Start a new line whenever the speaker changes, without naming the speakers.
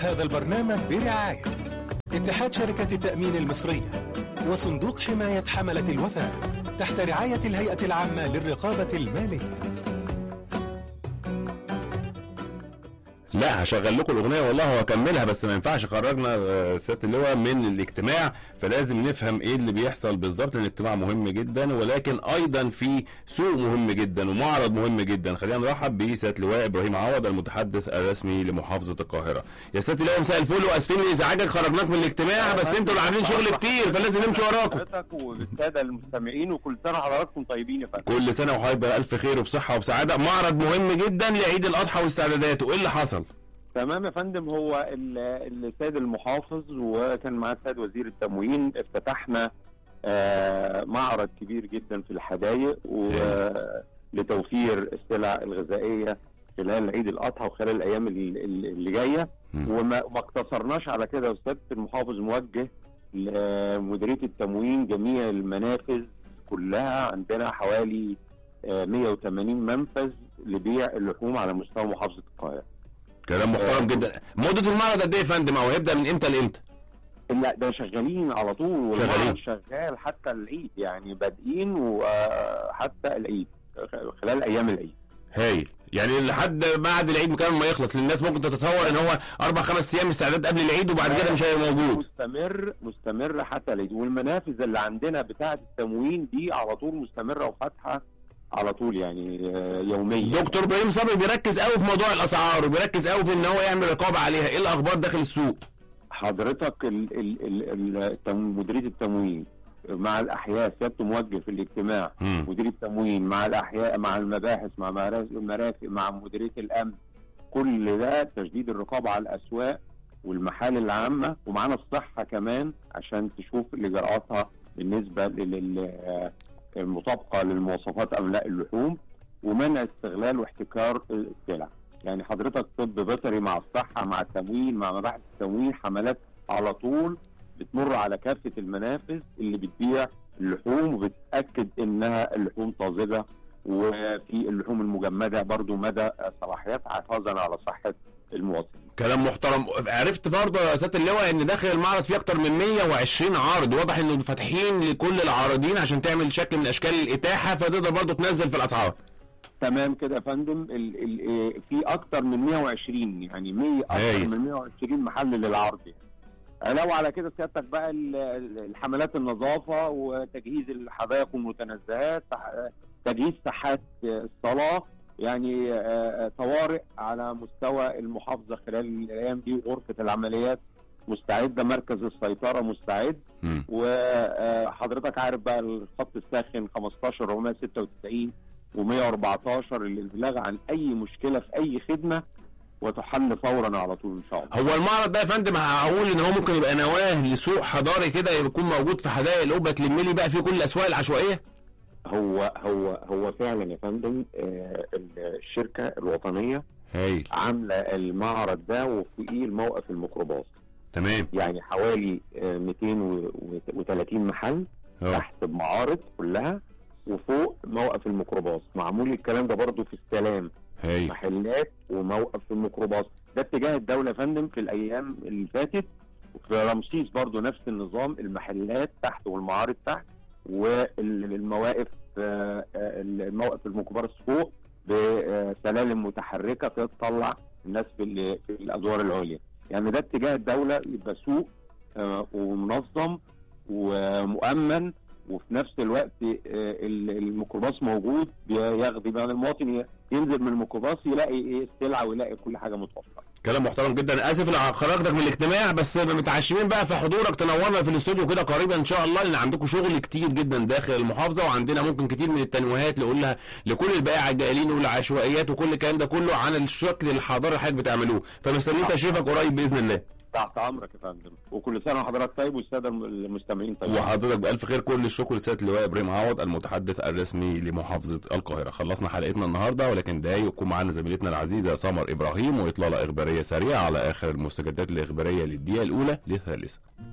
هذا البرنامج برعاية اتحاد شركة التأمين المصرية وصندوق حماية حملة الوفاء تحت رعاية الهيئة العامة للرقابة المالية
لا هشغل لكم الاغنيه والله واكملها بس ما ينفعش خرجنا آه، سياده اللواء من الاجتماع فلازم نفهم ايه اللي بيحصل بالظبط لان الاجتماع مهم جدا ولكن ايضا في سوق مهم جدا ومعرض مهم جدا خلينا نرحب بسياده اللواء ابراهيم عوض المتحدث الرسمي لمحافظه القاهره يا سياده اللواء مساء الفل واسفين لازعاجك خرجناك من الاجتماع بس انتوا اللي عاملين شغل كتير فلازم نمشي وراكم
حضرتك والساده المستمعين وكل سنه وحضراتكم طيبين يا فندم
كل سنه وحضرتك بألف خير وبصحه وبسعاده معرض مهم جدا لعيد الاضحى واستعداداته ايه اللي حصل
تمام يا فندم هو ال- السيد المحافظ وكان معاه السيد وزير التموين افتتحنا آه، معرض كبير جدا في الحدائق ولتوفير السلع الغذائيه خلال عيد الاضحى وخلال الايام ال- ال- اللي جايه
مم.
وما ما اقتصرناش على كده وسياده المحافظ موجه لمديريه التموين جميع المنافذ كلها عندنا حوالي آه، 180 منفذ لبيع اللحوم على مستوى محافظه القاهره.
كلام محترم جدا مده المعرض قد ايه يا فندم او هيبدا من امتى لامتى
لا ده شغالين على طول والمعرض
شغالين.
شغال حتى العيد يعني بادئين وحتى العيد خلال ايام العيد.
هايل يعني لحد بعد العيد مكان ما يخلص للناس ممكن تتصور ان هو اربع خمس ايام استعداد قبل العيد وبعد كده مش هيبقى موجود
مستمر مستمر حتى العيد والمنافذ اللي عندنا بتاعه التموين دي على طول مستمره وفاتحه على طول يعني آه، يوميا
دكتور ابراهيم صبري بيركز قوي في موضوع الاسعار وبيركز قوي في ان هو يعمل رقابه عليها ايه الاخبار داخل السوق
حضرتك ال ال ال التم- مديريه التموين مع الاحياء سيادته موجه في الاجتماع
مم.
مدير التموين مع الاحياء مع المباحث مع مراكز- المرافق مع مديريه الامن كل ده تشديد الرقابه على الاسواق والمحال العامه ومعانا الصحه كمان عشان تشوف الاجراءاتها بالنسبه للمطابقه للمواصفات املاء اللحوم ومنع استغلال واحتكار السلع يعني حضرتك طب بيطري مع الصحه مع التموين مع مباحث التموين حملات على طول بتمر على كافه المنافذ اللي بتبيع اللحوم وبتاكد انها اللحوم طازجه وفي اللحوم المجمده برضو مدى صلاحيتها حفاظا على صحه المواطن.
كلام محترم عرفت برضه يا سياده اللواء ان داخل المعرض فيه اكتر من 120 عارض واضح انه فاتحين لكل العارضين عشان تعمل شكل من اشكال الاتاحه فتقدر برضه تنزل في الاسعار
تمام كده يا فندم ال ال إيه، في اكتر من 120 يعني 100
هايل.
اكتر من 120 محل للعرض يعني. علاوه على كده سيادتك بقى ال- ال- الحملات النظافه وتجهيز الحدائق والمتنزهات تح- تجهيز ساحات الصلاه يعني آه، آه، طوارئ على مستوى المحافظه خلال الايام دي غرفه العمليات مستعده مركز السيطره مستعد
مم.
وحضرتك عارف بقى الخط الساخن 15 496 و114 للابلاغ عن اي مشكله في اي خدمه وتحل فورا على طول ان شاء الله.
هو المعرض ده يا فندم هقول ان هو ممكن يبقى نواه لسوق حضاري كده يكون موجود في حدائق القبه تلم لي بقى فيه كل الاسواق العشوائيه
هو هو هو فعلا يا فندم آه، الشركه الوطنيه
هايل
عامله المعرض ده وفوقيه الموقف الميكروباص
تمام
يعني حوالي آه، 230 محل
اه
تحت بمعارض كلها وفوق موقف الميكروباص معمول الكلام ده برضو في السلام
هايل
محلات وموقف في الميكروباص ده اتجاه الدولة يا فندم في الأيام اللي فاتت في رمسيس برضو نفس النظام المحلات تحت والمعارض تحت والمواقف آه، آه، الموقف الميكروباص فوق بسلالم متحركة تطلع الناس في, ال- في الأدوار العليا يعني ده اتجاه الدولة يبقى سوق آه، ومنظم ومؤمن وفي نفس الوقت آه، ال- الميكروباص موجود بياخد بقى المواطن ي- ينزل من الميكروباص يلاقي ايه السلعه ويلاقي كل حاجه متوفره
كلام محترم جدا اسف لو خرجتك من الاجتماع بس متعشمين بقى في حضورك تنورنا في الاستوديو كده قريبا ان شاء الله لان عندكم شغل كتير جدا داخل المحافظه وعندنا ممكن كتير من التنويهات نقولها لكل البائع الجائلين والعشوائيات وكل الكلام ده كله عن الشكل الحضاري اللي حضرتك بتعملوه فمستنيين تشريفك قريب باذن الله
تحت امرك يا فندم وكل سنه وحضرتك طيب والساده المستمعين طيب
وحضرتك بألف خير كل الشكر لسيادة اللواء إبراهيم عوض المتحدث الرسمي لمحافظة القاهرة خلصنا حلقتنا النهاردة ولكن دقايق يكون معانا زميلتنا العزيزة سمر إبراهيم وإطلالة إخبارية سريعة على آخر المستجدات الإخبارية للدقيقة الأولى للثالثة